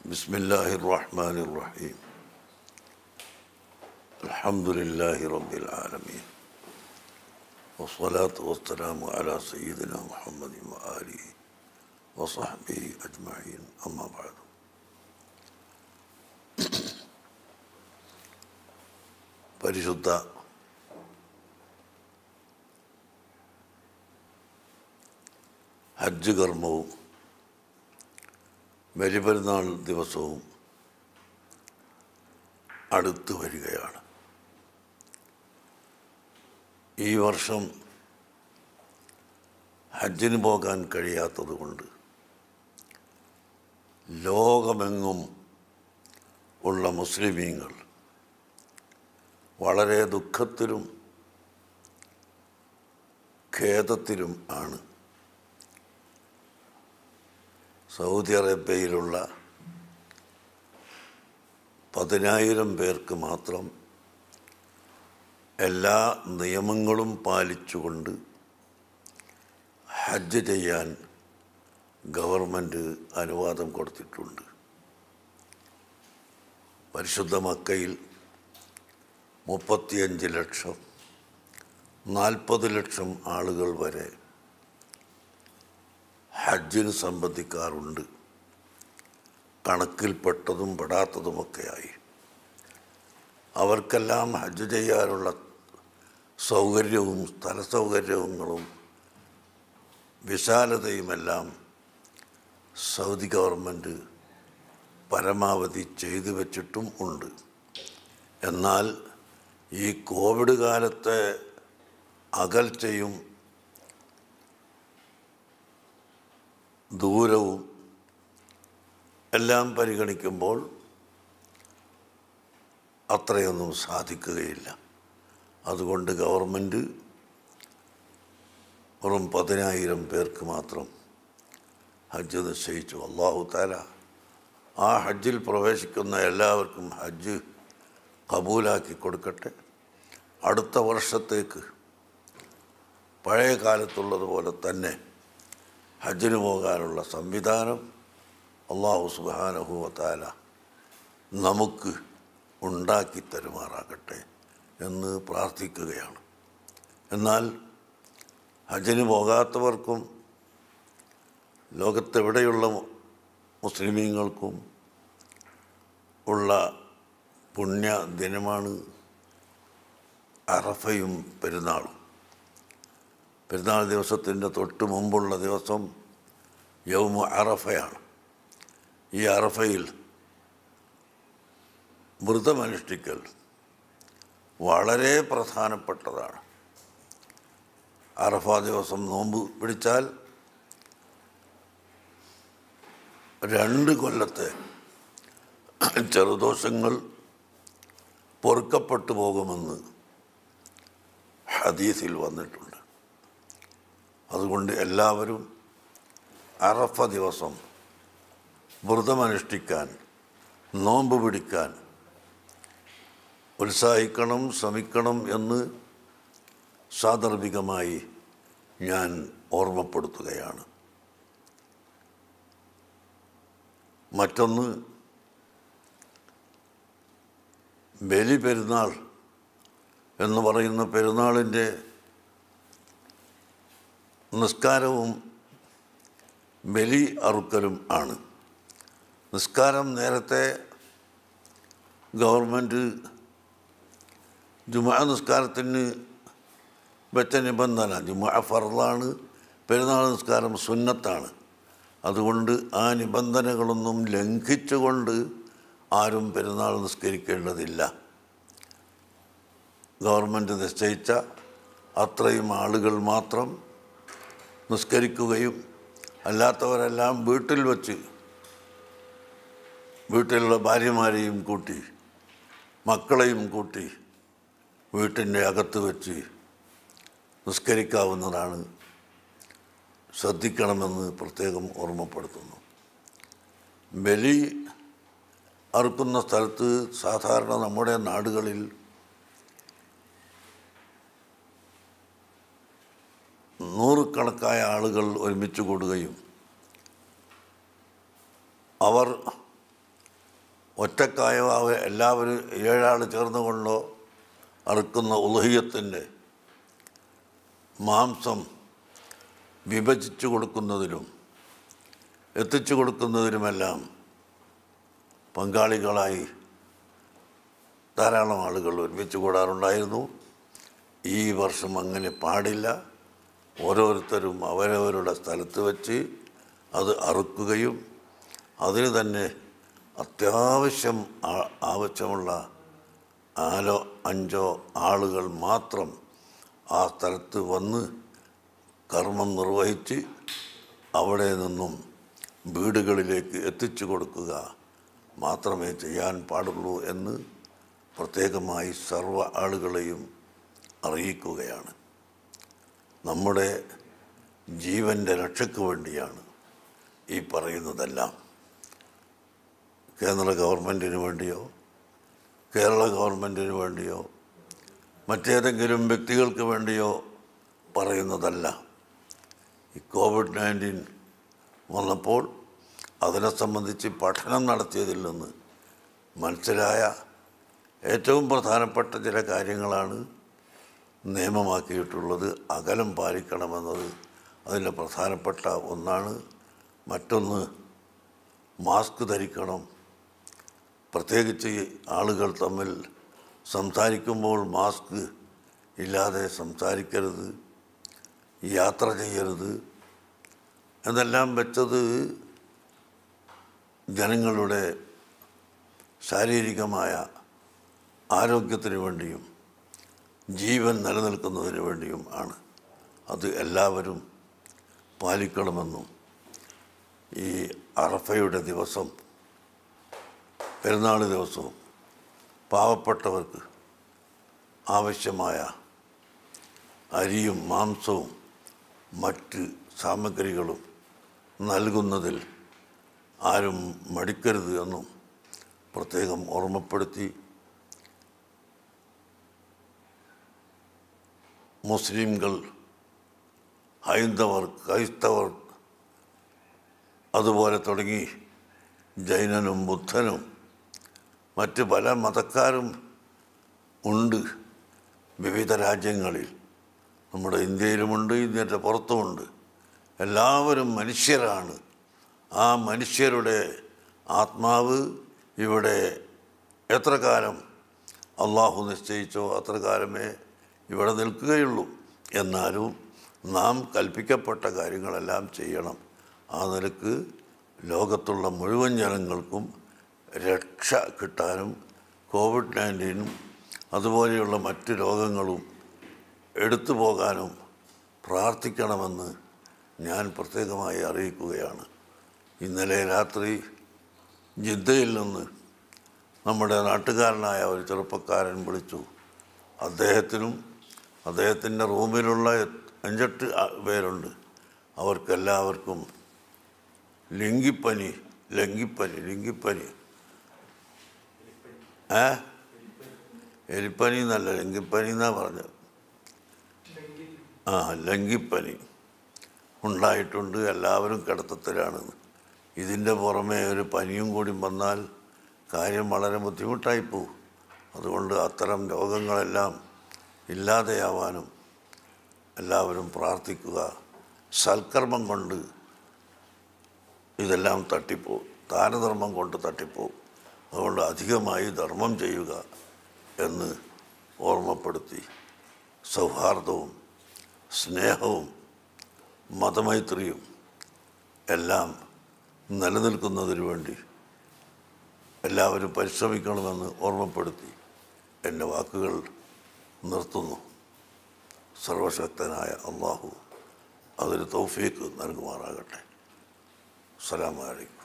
بسم الله الرحمن الرحيم الحمد لله رب العالمين والصلاة والسلام على سيدنا محمد وآله وصحبه أجمعين أما بعد പരിശുദ്ധ ഹജ്ജ് കർമ്മവും ബലിപെരുന്നാൾ ദിവസവും അടുത്തു വരികയാണ് ഈ വർഷം ഹജ്ജിന് പോകാൻ കഴിയാത്തതുകൊണ്ട് ലോകമെങ്ങും ഉള്ള മുസ്ലിമീങ്ങൾ വളരെ ദുഃഖത്തിലും ഖേദത്തിലും ആണ് സൗദി അറേബ്യയിലുള്ള പതിനായിരം പേർക്ക് മാത്രം എല്ലാ നിയമങ്ങളും പാലിച്ചുകൊണ്ട് ഹജ്ജ് ചെയ്യാൻ ഗവൺമെൻറ് അനുവാദം കൊടുത്തിട്ടുണ്ട് പരിശുദ്ധ മക്കയിൽ മുപ്പത്തിയഞ്ച് ലക്ഷം നാൽപ്പത് ലക്ഷം ആളുകൾ വരെ ഹജ്ജിന് സംബന്ധിക്കാറുണ്ട് കണക്കിൽപ്പെട്ടതും പെടാത്തതുമൊക്കെയായി അവർക്കെല്ലാം ഹജ്ജ് ചെയ്യാനുള്ള സൗകര്യവും സ്ഥല സൗകര്യങ്ങളും വിശാലതയുമെല്ലാം സൗദി ഗവൺമെൻറ് പരമാവധി ചെയ്തു വച്ചിട്ടും ഉണ്ട് എന്നാൽ ഈ കോവിഡ് കാലത്തെ അകൽച്ചയും ദൂരവും എല്ലാം പരിഗണിക്കുമ്പോൾ അത്രയൊന്നും സാധിക്കുകയില്ല അതുകൊണ്ട് ഗവൺമെൻറ് വെറും പതിനായിരം പേർക്ക് മാത്രം ഹജ്ജ് നിശ്ചയിച്ചു അള്ളാഹു താല ആ ഹജ്ജിൽ പ്രവേശിക്കുന്ന എല്ലാവർക്കും ഹജ്ജ് കബൂലാക്കി കൊടുക്കട്ടെ അടുത്ത വർഷത്തേക്ക് പഴയ കാലത്തുള്ളതുപോലെ തന്നെ ഹജ്ജിന് പോകാനുള്ള സംവിധാനം അള്ളാഹു സുബാനഹുവത്താല നമുക്ക് ഉണ്ടാക്കി തരുമാറാകട്ടെ എന്ന് പ്രാർത്ഥിക്കുകയാണ് എന്നാൽ ഹജ്ജിന് പോകാത്തവർക്കും ലോകത്തെവിടെയുള്ള മുസ്ലിമീങ്ങൾക്കും ഉള്ള പുണ്യ ദിനമാണ് അറഫയും പെരുന്നാളും പെരുന്നാൾ ദിവസത്തിൻ്റെ തൊട്ട് മുമ്പുള്ള ദിവസം യൗമ അറഫയാണ് ഈ അറഫയിൽ വ്രതമനുഷ്ഠിക്കൽ വളരെ പ്രധാനപ്പെട്ടതാണ് അറഫ ദിവസം നോമ്പ് പിടിച്ചാൽ രണ്ട് കൊല്ലത്തെ ചെറുദോഷങ്ങൾ പൊറുക്കപ്പെട്ടു പോകുമെന്ന് ഹദീസിൽ വന്നിട്ടുണ്ട് അതുകൊണ്ട് എല്ലാവരും അറഫ ദിവസം വ്രതമനുഷ്ഠിക്കാൻ നോമ്പ് പിടിക്കാൻ ഉത്സാഹിക്കണം ശ്രമിക്കണം എന്ന് സാദർഭികമായി ഞാൻ ഓർമ്മപ്പെടുത്തുകയാണ് മറ്റൊന്ന് ബലി പെരുന്നാൾ എന്ന് പറയുന്ന പെരുന്നാളിൻ്റെ നിസ്കാരവും ബലി അറുക്കലും ആണ് നിസ്കാരം നേരത്തെ ഗവൺമെൻറ് ജുമാ നിസ്കാരത്തിന് വെച്ച നിബന്ധന ജുമാ ഫർദാണ് പെരുന്നാൾ നിസ്കാരം സുന്നത്താണ് അതുകൊണ്ട് ആ നിബന്ധനകളൊന്നും ലംഘിച്ചുകൊണ്ട് ആരും പെരുന്നാൾ നിസ്കരിക്കേണ്ടതില്ല ഗവൺമെൻറ് നിശ്ചയിച്ച അത്രയും ആളുകൾ മാത്രം നിസ്കരിക്കുകയും അല്ലാത്തവരെല്ലാം വീട്ടിൽ വച്ച് വീട്ടിലുള്ള ഭാര്യമാരെയും കൂട്ടി മക്കളെയും കൂട്ടി വീട്ടിൻ്റെ അകത്ത് വെച്ച് നിസ്കരിക്കാവുന്നതാണ് ശ്രദ്ധിക്കണമെന്ന് പ്രത്യേകം ഓർമ്മപ്പെടുത്തുന്നു ബലി അറുക്കുന്ന സ്ഥലത്ത് സാധാരണ നമ്മുടെ നാടുകളിൽ നൂറുകണക്കായ ആളുകൾ ഒരുമിച്ച് കൂടുകയും അവർ ഒറ്റക്കായോ അവ എല്ലാവരും ഏഴാൾ ചേർന്നുകൊണ്ടോ അറുക്കുന്ന ഉലഹിയത്തിൻ്റെ മാംസം വിഭജിച്ചു കൊടുക്കുന്നതിലും എത്തിച്ചു കൊടുക്കുന്നതിനുമെല്ലാം പങ്കാളികളായി ധാരാളം ആളുകൾ ഒരുമിച്ച് കൂടാറുണ്ടായിരുന്നു ഈ വർഷം അങ്ങനെ പാടില്ല ഓരോരുത്തരും അവരവരുടെ സ്ഥലത്ത് വെച്ച് അത് അറുക്കുകയും അതിന് തന്നെ അത്യാവശ്യം ആ- ആവശ്യമുള്ള നാലോ അഞ്ചോ ആളുകൾ മാത്രം ആ സ്ഥലത്ത് വന്ന് കർമ്മം നിർവഹിച്ച് അവിടെ നിന്നും വീടുകളിലേക്ക് എത്തിച്ചു കൊടുക്കുക മാത്രമേ ചെയ്യാൻ പാടുള്ളൂ എന്ന് പ്രത്യേകമായി സർവ്വ ആളുകളെയും അറിയിക്കുകയാണ് നമ്മുടെ ജീവൻ്റെ രക്ഷയ്ക്ക് വേണ്ടിയാണ് ഈ പറയുന്നതെല്ലാം കേന്ദ്ര ഗവൺമെൻറ്റിന് വേണ്ടിയോ കേരള ഗവൺമെൻറ്റിന് വേണ്ടിയോ മറ്റേതെങ്കിലും വ്യക്തികൾക്ക് വേണ്ടിയോ പറയുന്നതല്ല ഈ കോവിഡ് നയൻറ്റീൻ വന്നപ്പോൾ അതിനെ സംബന്ധിച്ച് പഠനം നടത്തിയതിൽ നിന്ന് മനസ്സിലായ ഏറ്റവും പ്രധാനപ്പെട്ട ചില കാര്യങ്ങളാണ് നിയമമാക്കിയിട്ടുള്ളത് അകലം പാലിക്കണമെന്നത് അതിൻ്റെ പ്രധാനപ്പെട്ട ഒന്നാണ് മറ്റൊന്ന് മാസ്ക് ധരിക്കണം പ്രത്യേകിച്ച് ആളുകൾ തമ്മിൽ സംസാരിക്കുമ്പോൾ മാസ്ക് ഇല്ലാതെ സംസാരിക്കരുത് യാത്ര ചെയ്യരുത് എന്നെല്ലാം വെച്ചത് ജനങ്ങളുടെ ശാരീരികമായ ആരോഗ്യത്തിന് വേണ്ടിയും ജീവൻ നിലനിൽക്കുന്നതിന് വേണ്ടിയും ആണ് അത് എല്ലാവരും പാലിക്കണമെന്നും ഈ അറഫയുടെ ദിവസം പെരുന്നാൾ ദിവസവും പാവപ്പെട്ടവർക്ക് ആവശ്യമായ അരിയും മാംസവും മറ്റ് സാമഗ്രികളും നൽകുന്നതിൽ ആരും മടിക്കരുത് എന്നും പ്രത്യേകം ഓർമ്മപ്പെടുത്തി മുസ്ലിംകൾ ഹൈന്ദവർ ക്രൈസ്തവർ അതുപോലെ തുടങ്ങി ജൈനനും ബുദ്ധനും മറ്റ് പല മതക്കാരും ഉണ്ട് വിവിധ രാജ്യങ്ങളിൽ നമ്മുടെ ഇന്ത്യയിലുമുണ്ട് ഇന്ത്യൻ്റെ പുറത്തുമുണ്ട് എല്ലാവരും മനുഷ്യരാണ് ആ മനുഷ്യരുടെ ആത്മാവ് ഇവിടെ എത്ര കാലം അള്ളാഹു നിശ്ചയിച്ചോ അത്ര കാലമേ ഇവിടെ നിൽക്കുകയുള്ളൂ എന്നാലും നാം കൽപ്പിക്കപ്പെട്ട കാര്യങ്ങളെല്ലാം ചെയ്യണം ആ നിലക്ക് ലോകത്തുള്ള മുഴുവൻ ജനങ്ങൾക്കും രക്ഷ കിട്ടാനും കോവിഡ് നയൻറ്റീനും അതുപോലെയുള്ള മറ്റ് രോഗങ്ങളും എടുത്തു പോകാനും പ്രാർത്ഥിക്കണമെന്ന് ഞാൻ പ്രത്യേകമായി അറിയിക്കുകയാണ് ഇന്നലെ രാത്രി ജിദ്ദയിൽ നിന്ന് നമ്മുടെ നാട്ടുകാരനായ ഒരു ചെറുപ്പക്കാരൻ വിളിച്ചു അദ്ദേഹത്തിനും അദ്ദേഹത്തിൻ്റെ റൂമിലുള്ള അഞ്ചെട്ട് ആ- പേരുണ്ട് അവർക്കെല്ലാവർക്കും ലിംഗിപ്പനി ലങ്കിപ്പനി ലിംഗിപ്പനി ഏ എലിപ്പനി എന്നല്ല ലങ്കിപ്പനി എന്നാ പറഞ്ഞത് ആ ലങ്കിപ്പനി ഉണ്ടായിട്ടുണ്ട് എല്ലാവരും കിടത്തത്തിലാണ് ഇതിൻ്റെ പുറമെ ഒരു പനിയും കൂടി വന്നാൽ കാര്യം വളരെ ബുദ്ധിമുട്ടായി പോകും അതുകൊണ്ട് അത്തരം രോഗങ്ങളെല്ലാം ഇല്ലാതെയാവാനും എല്ലാവരും പ്രാർത്ഥിക്കുക സൽക്കർമ്മം കൊണ്ട് ഇതെല്ലാം തട്ടിപ്പോവും ദാനധർമ്മം കൊണ്ട് തട്ടിപ്പോവും അതുകൊണ്ട് അധികമായി ധർമ്മം ചെയ്യുക എന്ന് ഓർമ്മപ്പെടുത്തി സൗഹാർദ്ദവും സ്നേഹവും മതമൈത്രിയും എല്ലാം നിലനിൽക്കുന്നതിന് വേണ്ടി എല്ലാവരും പരിശ്രമിക്കണമെന്ന് ഓർമ്മപ്പെടുത്തി എൻ്റെ വാക്കുകൾ നിർത്തുന്നു സർവശക്തനായ അള്ളാഹു അതിന് തൗഫീക്ക് നൽകുമാറാകട്ടെ അസ്സലാമു അലൈക്കും